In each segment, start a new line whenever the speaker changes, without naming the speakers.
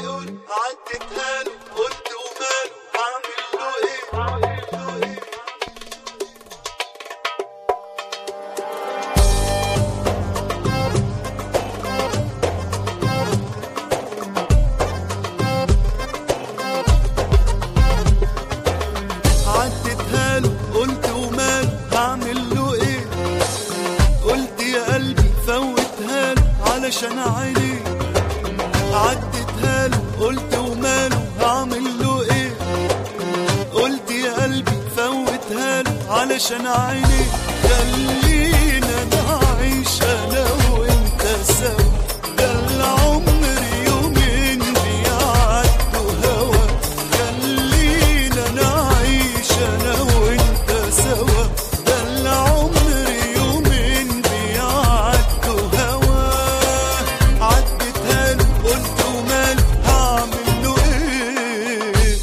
يقول عدتها له قلت وماله هعمل له ايه هعمل له ايه عدتها له قلت وماله هعمل له ايه قلت يا قلبي فوتها له علشان عيني عدتها له قلت وماله هعمل له ايه قلت يا قلبي فوتها له علشان عيني خلينا نعيش انا وانت سوا ده العمر يومين بيعدوا هوا خلينا نعيش انا وانت سوا ده العمر يومين بيعدوا هوا عدتها له قلت ومال هعمل له ايه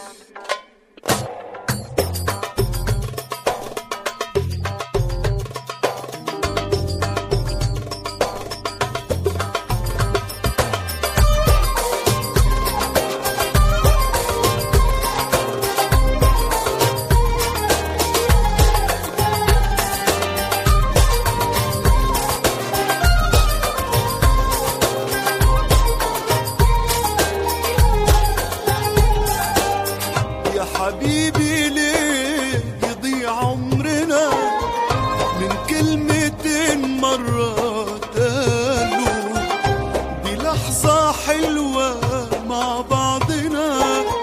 يا حبيبي ليه يضيع عمرنا من كلمتين مرة قالوا دي لحظة حلوة مع بعضنا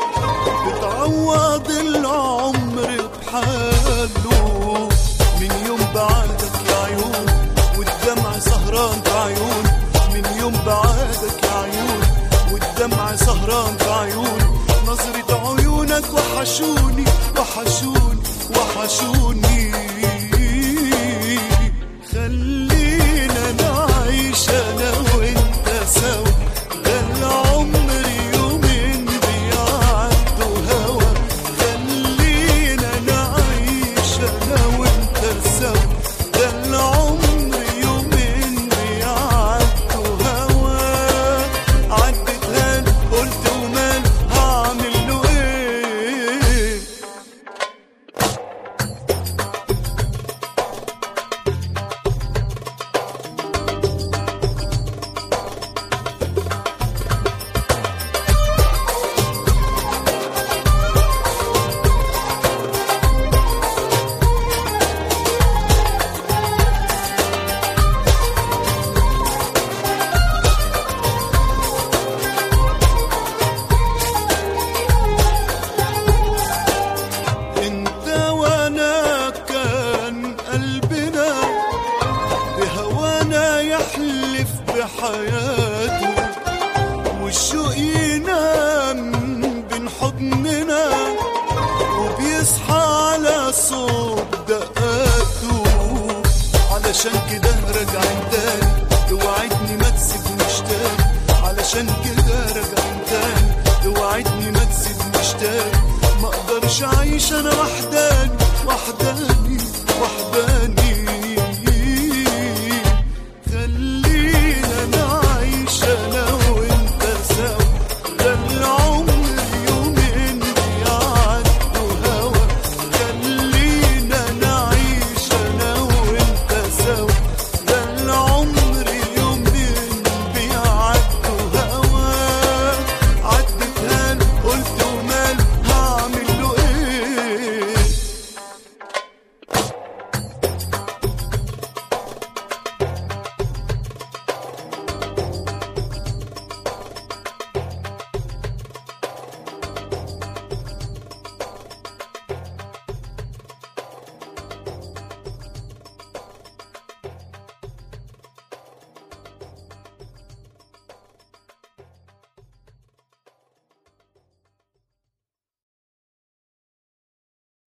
بتعوض العمر بحاله من يوم بعدك يا عيون والدمع سهران في عيون من يوم بعدك يا عيون والدمع سهران في عيون نظرة عيونك وحشوني وحشوني وحشوني خلينا نعيش انا وانت سوا ده العمر يومين بيعدوا هوا خلينا نعيش انا وانت سوا ده العمر يومين بيعدوا هوا عدتها له قلت ومال هعمل له ايه انت وانا كان قلبنا بهوانا يحلف بحياته والشوق ينام بين حضننا وبيصحى على صوت دقاته علشان كده راجعين تاني توعدني ما